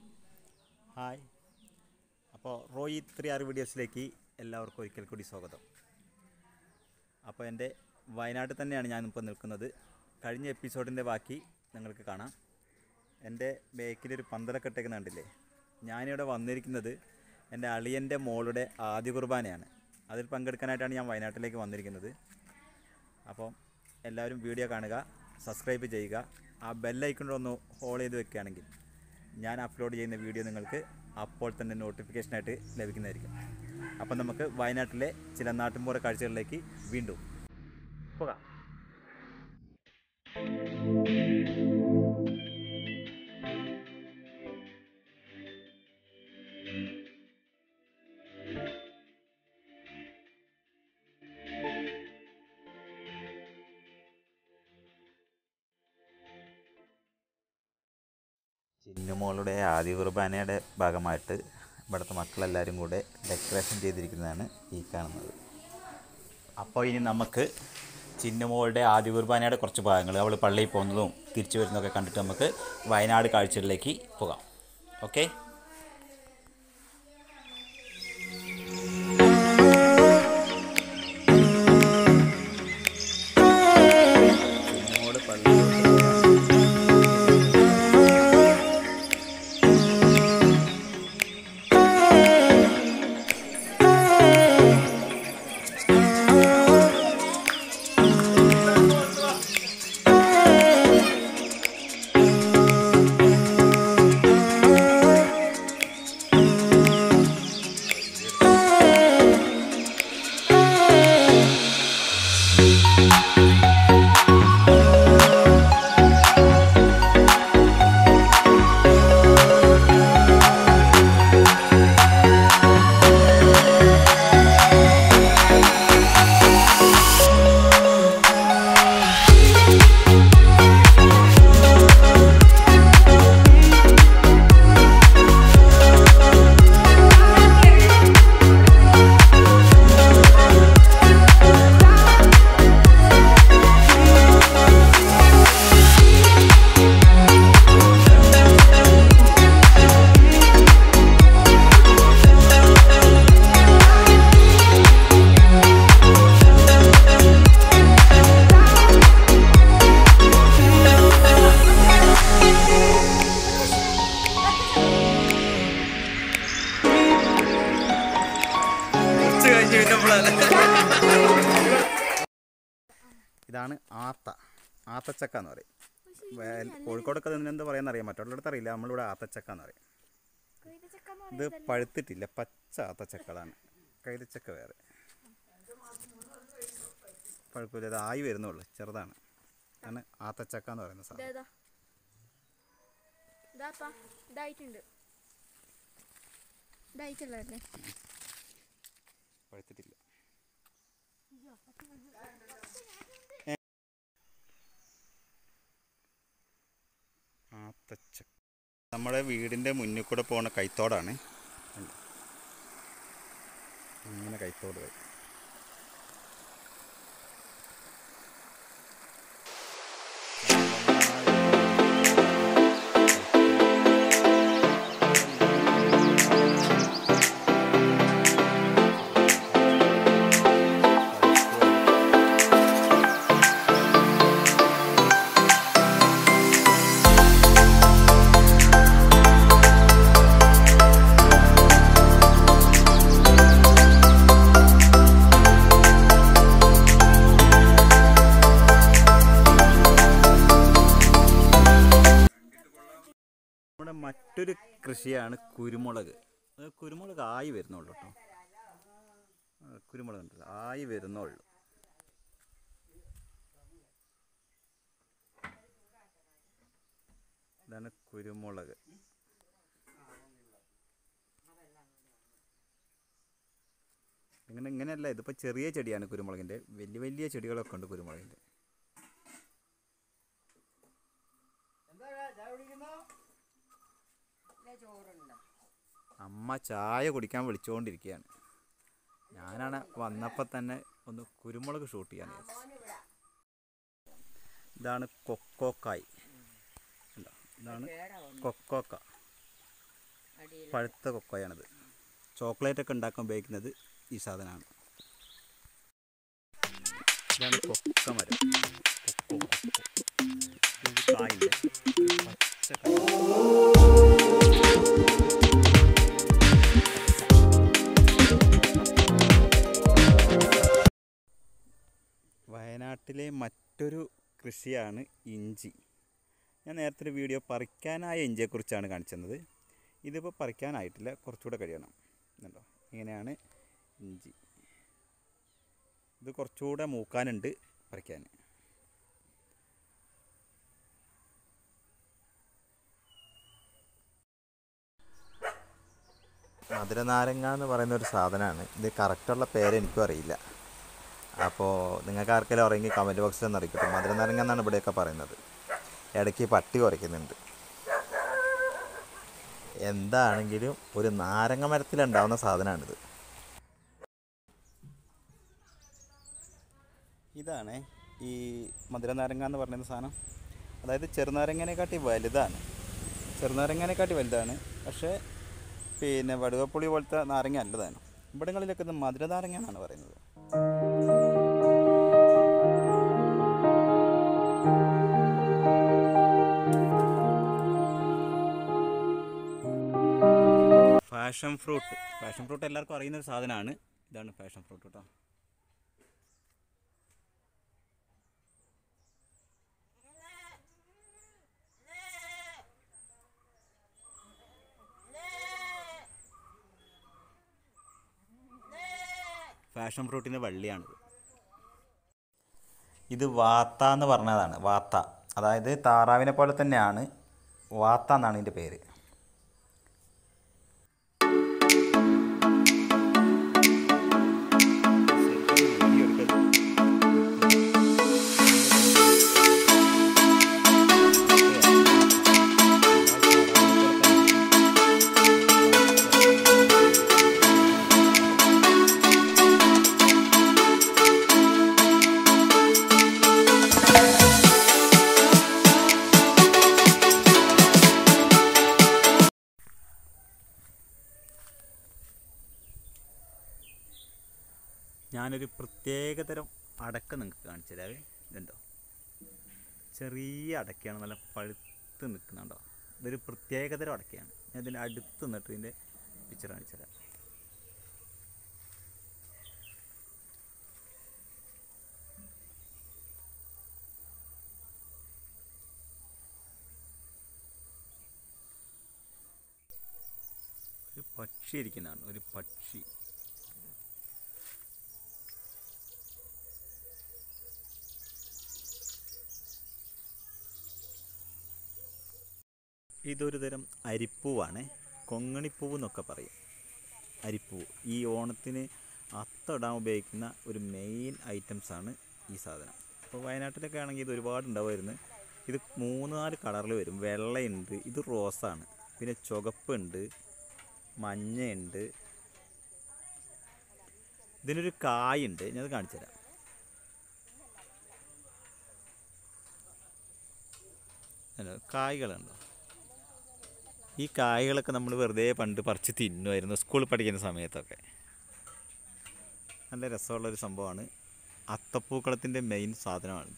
Hi അപ്പോൾ Roy three ആറ് വീഡിയോസിലേക്ക് എല്ലാവർക്കും ഒരിക്കൽ കൂടി സ്വാഗതം അപ്പോൾ എൻ്റെ വയനാട്ടിൽ തന്നെയാണ് ഞാനിപ്പോൾ നിൽക്കുന്നത് കഴിഞ്ഞ എപ്പിസോഡിൻ്റെ ബാക്കി നിങ്ങൾക്ക് കാണാം എൻ്റെ ബേക്കിലൊരു പന്തലൊക്കെ ഇട്ടേക്കുന്ന കണ്ടില്ലേ ഞാനിവിടെ വന്നിരിക്കുന്നത് എൻ്റെ അളിയൻ്റെ മോളുടെ ആദ്യ കുർബാനയാണ് അതിൽ പങ്കെടുക്കാനായിട്ടാണ് ഞാൻ വയനാട്ടിലേക്ക് വന്നിരിക്കുന്നത് അപ്പോൾ എല്ലാവരും വീഡിയോ കാണുക സബ്സ്ക്രൈബ് ചെയ്യുക ആ ബെല്ലൈക്കൺ ഒന്ന് ഹോൾ ചെയ്ത് വെക്കുകയാണെങ്കിൽ ഞാൻ അപ്ലോഡ് ചെയ്യുന്ന വീഡിയോ നിങ്ങൾക്ക് അപ്പോൾ തന്നെ നോട്ടിഫിക്കേഷനായിട്ട് ലഭിക്കുന്നതായിരിക്കും അപ്പം നമുക്ക് വയനാട്ടിലെ ചില നാട്ടിൻപുറ കാഴ്ചകളിലേക്ക് വീണ്ടും പോകാം ചിന്നുമോളുടെ ആദ്യ കുർബാനയുടെ ഭാഗമായിട്ട് ഇവിടുത്തെ മക്കളെല്ലാവരും കൂടെ ഡെക്കറേഷൻ ചെയ്തിരിക്കുന്നതാണ് ഈ കാണുന്നത് അപ്പോൾ ഇനി നമുക്ക് ചിന്നുമോളുടെ ആദ്യ കുർബാനയുടെ കുറച്ച് ഭാഗങ്ങൾ അവൾ പള്ളിയിൽ പോകുന്നതും തിരിച്ചു വരുന്നതൊക്കെ കണ്ടിട്ട് നമുക്ക് വയനാട് കാഴ്ചകളിലേക്ക് പോകാം ഓക്കെ ചിന്നുമോള് പള്ളിയിൽ ഇതാണ് ആത്ത ആത്തച്ചക്ക എന്ന് പറയും വേ- കോഴിക്കോടൊക്കെ ഇതിന് എന്താ പറയാന്ന് അറിയാം മറ്റുള്ളിടത്ത് അറിയില്ല നമ്മളിവിടെ ആത്തച്ചക്ക എന്ന് പറയും ഇത് പഴുത്തിട്ടില്ല പച്ച ആത്തച്ചക്കളാണ് കൈതച്ചക്ക വേറെ പഴുപ്പില്ല ഇത് ആയി വരുന്നുള്ളൂ ചെറുതാണ് ആണ് ആത്തച്ചക്ക എന്ന് പറയുന്ന സാധനം ഇതേതാ ഇതാപ്പാ ഇതായിട്ടുണ്ട് ഇതായിട്ടുള്ളതല്ലേ പഴുത്തിട്ടില്ല ആത്തച്ചക്ക നമ്മുടെ വീടിൻ്റെ മുന്നിൽ കൂടെ പോകുന്ന കൈത്തോടാണ് കണ്ടോ? ഇങ്ങനെ കൈത്തോട് വരും നമ്മുടെ മറ്റൊരു കൃഷിയാണ് കുരുമുളക് അത് കുരുമുളക് ആയി വരുന്നുള്ളൂ കേട്ടോ ആ, കുരുമുളക് ഉണ്ടല്ലോ ആയി വരുന്നുള്ളൂ ഇതാണ് കുരുമുളക് ഇങ്ങനെ ഇങ്ങനെയല്ല ഇതിപ്പോൾ ചെറിയ ചെടിയാണ് കുരുമുളകിൻ്റെ വലിയ വലിയ ചെടികളൊക്കെ ഉണ്ട് കുരുമുളകിൻ്റെ അമ്മ ചായ കുടിക്കാൻ വിളിച്ചുകൊണ്ടിരിക്കുകയാണ് ഞാനാണ് വന്നപ്പോൾ തന്നെ ഒന്ന് കുരുമുളക് ഷൂട്ട് ചെയ്യാൻ വിചാരിച്ചു. ഇതാണ് കൊക്കോക്കായ് അല്ല ഇതാണ് കൊക്കോക്ക അടിയിൽ പഴുത്ത കൊക്കോയാണിത് ചോക്ലേറ്റ് ഒക്കെ ഉണ്ടാക്കാൻ ഉപയോഗിക്കുന്നത് ഈ സാധനമാണ് ഇതാണ് കൊക്ക മരം കൊക്കോ കൊക്കോ ഇത് കായില്ലേ ഒരു പച്ച കായ്. വയനാട്ടിലെ മറ്റൊരു കൃഷിയാണ് ഇഞ്ചി ഞാൻ നേരത്തെ ഒരു വീഡിയോ പറിക്കാനായ ഇഞ്ചിയെക്കുറിച്ചാണ് കാണിച്ചത് ഇതിപ്പോൾ പറിക്കാനായിട്ടില്ല കുറച്ചുകൂടെ കഴിയണം എന്നുണ്ടോ ഇങ്ങനെയാണ് ഇഞ്ചി ഇത് കുറച്ചുകൂടെ മൂക്കാനുണ്ട് പറിക്കാൻ മധുരനാരങ്ങ എന്ന് പറയുന്ന ഒരു സാധനമാണ് ഇത് കറക്റ്റുള്ള പേര് എനിക്കും അറിയില്ല അപ്പോൾ നിങ്ങൾക്ക് ആർക്കെങ്കിലും അറിയെങ്കിൽ കമൻറ്റ് ബോക്സിൽ ഒന്ന് അറിയിക്കട്ടെ മധുരനാരങ്ങ എന്നാണ് ഇവിടെയൊക്കെ പറയുന്നത് ഇടയ്ക്ക് പട്ടി കുറയ്ക്കുന്നുണ്ട് എന്താണെങ്കിലും ഒരു നാരങ്ങ മരത്തിലുണ്ടാവുന്ന സാധനമാണിത് ഇതാണ് ഈ മധുരനാരങ്ങ എന്ന് പറയുന്ന സാധനം അതായത് ചെറുനാരങ്ങനെക്കാട്ടി വലുതാണ് ചെറുനാരങ്ങനെക്കാട്ടി വലുതാണ് പക്ഷേ പിന്നെ വടുവപ്പുളി പോലത്തെ നാരങ്ങ അല്ലതാണ് ഇവിടങ്ങളിലൊക്കെ ഇത് മധുരനാരങ്ങ എന്നാണ് പറയുന്നത് ഫാഷൻ ഫ്രൂട്ട് ഫാഷൻ ഫ്രൂട്ട് എല്ലാവർക്കും അറിയുന്ന ഒരു സാധനമാണ് ഇതാണ് ഫാഷൻ ഫ്രൂട്ട് കേട്ടോ ഫാഷൻ ഫ്രൂട്ടിൻ്റെ വള്ളിയാണിത് ഇത് വാത്ത എന്ന് പറഞ്ഞതാണ് വാത്ത അതായത് താറാവിനെ പോലെ തന്നെയാണ് വാത്ത എന്നാണ് ഇതിൻ്റെ പേര് ഞാനൊരു പ്രത്യേകതരം അടക്ക നിങ്ങൾക്ക് കാണിച്ചു തരാവേ ഇതുണ്ടോ ചെറിയ അടക്കയാണ് നല്ല പഴുത്ത് നിൽക്കുന്നുണ്ടോ ഇതൊരു പ്രത്യേകതരം അടക്കയാണ് ഞാൻ ഇതിൻ്റെ അടുത്ത് നിന്നിട്ട് ഇതിൻ്റെ പിക്ചർ കാണിച്ചു തരാം ഒരു പക്ഷി ഇരിക്കുന്നതാണ് ഒരു പക്ഷി ഇതൊരു തരം അരിപ്പൂവാണ് കൊങ്ങണിപ്പൂവ് എന്നൊക്കെ പറയും അരിപ്പൂവ് ഈ ഓണത്തിന് അത്തമിടാൻ ഉപയോഗിക്കുന്ന ഒരു മെയിൻ ഐറ്റംസാണ് ഈ സാധനം ഇപ്പോൾ വയനാട്ടിലൊക്കെ ആണെങ്കിൽ ഇത് ഒരുപാട് ഉണ്ടാവുമായിരുന്നു ഇത് മൂന്ന് നാല് കളറിൽ വരും വെള്ളയുണ്ട് ഇത് റോസാണ് പിന്നെ ചുവപ്പുണ്ട് മഞ്ഞയുണ്ട് ഇതിനൊരു കായുണ്ട് ഞാനത് കാണിച്ചു തരാം അല്ല, കായ്കളുണ്ടോ ഈ കായ്കളൊക്കെ നമ്മൾ വെറുതെ പണ്ട് പറിച്ച് തിന്നുമായിരുന്നു സ്കൂളിൽ പഠിക്കുന്ന സമയത്തൊക്കെ നല്ല രസമുള്ളൊരു സംഭവമാണ് അത്തപ്പൂക്കളത്തിൻ്റെ മെയിൻ സാധനമാണിത്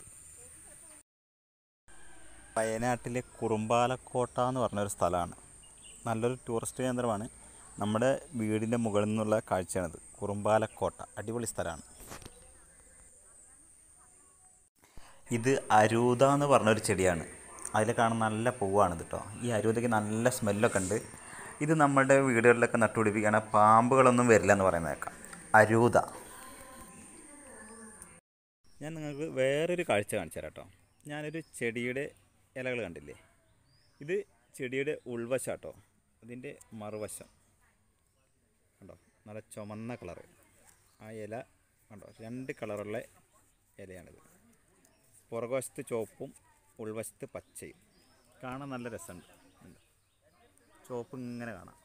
വയനാട്ടിലെ കുറുമ്പാലക്കോട്ട എന്ന് പറഞ്ഞൊരു സ്ഥലമാണ് നല്ലൊരു ടൂറിസ്റ്റ് കേന്ദ്രമാണ് നമ്മുടെ വീടിൻ്റെ മുകളിൽ നിന്നുള്ള കാഴ്ചയാണിത് കുറുമ്പാലക്കോട്ട അടിപൊളി സ്ഥലമാണ് ഇത് അരൂത എന്ന് പറഞ്ഞൊരു ചെടിയാണ് അതിൽ കാണുന്ന നല്ല പൂവാണിത് കേട്ടോ ഈ അരൂതയ്ക്ക് നല്ല സ്മെല്ലൊക്കെ ഉണ്ട് ഇത് നമ്മുടെ വീടുകളിലൊക്കെ നട്ടുപിടിപ്പിക്കുകയാണെങ്കിൽ പാമ്പുകളൊന്നും വരില്ല എന്ന് പറയുന്നത് കേൾക്കാം അരൂത ഞാൻ നിങ്ങൾക്ക് വേറൊരു കാഴ്ച കാണിച്ചു തരാം കേട്ടോ ഞാനൊരു ചെടിയുടെ ഇലകൾ കണ്ടില്ലേ ഇത് ചെടിയുടെ ഉൾവശം കേട്ടോ അതിൻ്റെ മറുവശം കണ്ടോ നല്ല ചുമന്ന കളറ് ആ ഇല കണ്ടോ രണ്ട് കളറുള്ള ഇലയാണിത് പുറകുവശത്ത് ചുവപ്പും ഉൾവശത്ത് പച്ചയും കാണാൻ നല്ല രസമുണ്ട് കണ്ടോ? ചുവപ്പ് ഇങ്ങനെ കാണാം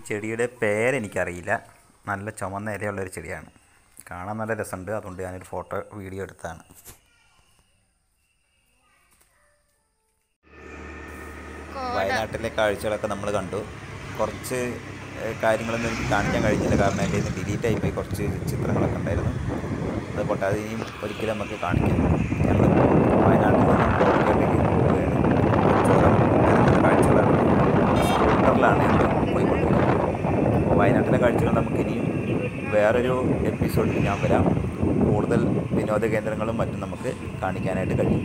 ചെടിയുടെ പേരെനിക്കറിയില്ല നല്ല ചുമന്ന ഇലയുള്ളൊരു ചെടിയാണ് കാണാൻ നല്ല രസമുണ്ട് അതുകൊണ്ട് ഞാനൊരു ഫോട്ടോ വീഡിയോ എടുത്തതാണ് കോട വയനാട്ടിലെ കാഴ്ചകളൊക്കെ നമ്മൾ കണ്ടു കുറച്ച് ഏഹ്, കാര്യങ്ങളൊന്നും എനിക്ക് കാണിക്കാൻ കഴിഞ്ഞില്ല കാരണം എൻ്റെ നിന്ന് ഡിലീറ്റ് ആയിപ്പോയി കുറച്ച് ചിത്രങ്ങളൊക്കെ ഉണ്ടായിരുന്നു അത് പോട്ടെ അത് ഇനിയും ഒരിക്കലും നമുക്ക് കാണിക്കാം ഞങ്ങളിപ്പോൾ വയനാട്ടിൽ നിന്ന് കോഴിക്കോട്ടേക്ക് പോവുകയാണ് ചുരം വരുന്ന കാഴ്ചകളാണ് സ്കൂട്ടറിലാണ് ഞങ്ങൾ പോയിക്കൊണ്ടിരിക്കുന്നത് അപ്പോൾ വയനാട്ടിലെ കാഴ്ചകൾ നമുക്ക് ഇനിയും വേറൊരു എപ്പിസോഡിൽ ഞാൻ വരാം കൂടുതൽ വിനോദ കേന്ദ്രങ്ങളും മറ്റും നമുക്ക് കാണിക്കാനായിട്ട് കഴിയും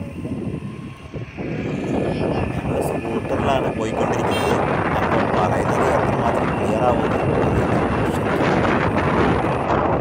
ഞങ്ങൾ സ്കൂട്ടറിലാണ് പോയിക്കൊണ്ടിരിക്കുന്നത് അപ്പോൾ പറയുന്നത് എത്രമാത്രം ക്ലിയർ ആവുമെന്ന് അറിയില്ല ക്ഷമിക്കണം.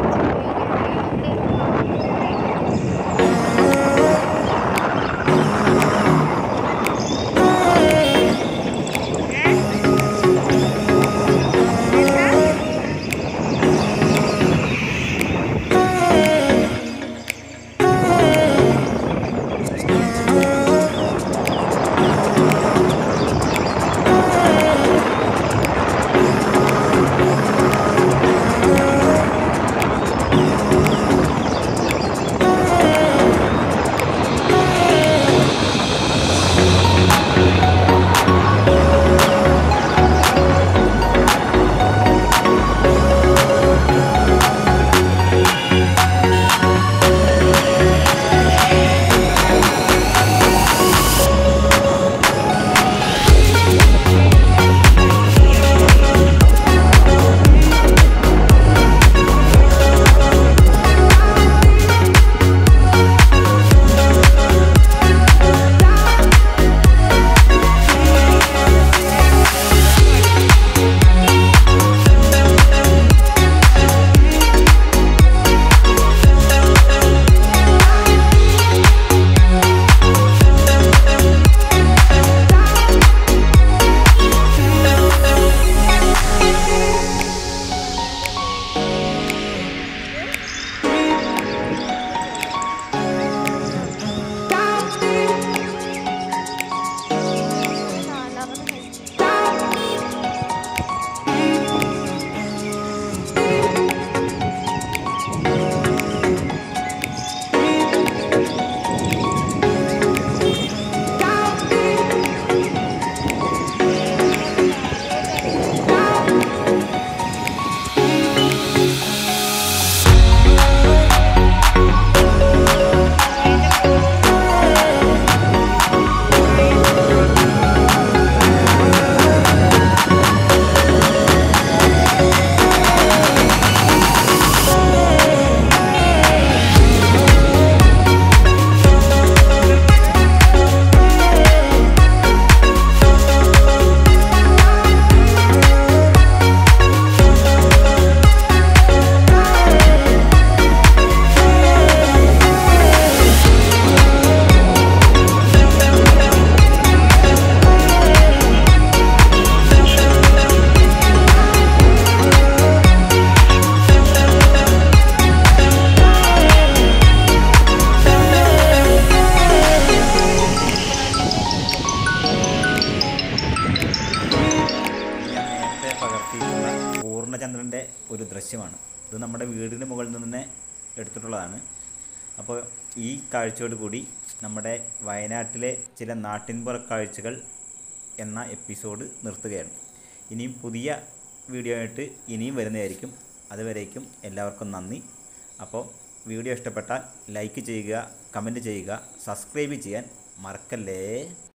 ഞാൻ നേരത്തെ പകർത്തിയിട്ടുള്ള പൂർണ്ണചന്ദ്രൻ്റെ ഒരു ദൃശ്യമാണ് ഇത് നമ്മുടെ വീടിന് മുകളിൽ നിന്ന് തന്നെ എടുത്തിട്ടുള്ളതാണ് അപ്പോൾ ഈ കാഴ്ചയോട് കൂടി നമ്മുടെ വയനാട്ടിലെ ചില നാട്ടിൻപുറ കാഴ്ചകൾ എന്ന എപ്പിസോഡ് നിർത്തുകയാണ് ഇനിയും പുതിയ വീഡിയോ ആയിട്ട് ഇനിയും വരുന്നതായിരിക്കും അതുവരേക്കും എല്ലാവർക്കും നന്ദി അപ്പോൾ വീഡിയോ ഇഷ്ടപ്പെട്ടാൽ ലൈക്ക് ചെയ്യുക കമൻറ്റ് ചെയ്യുക സബ്സ്ക്രൈബ് ചെയ്യാൻ മറക്കല്ലേ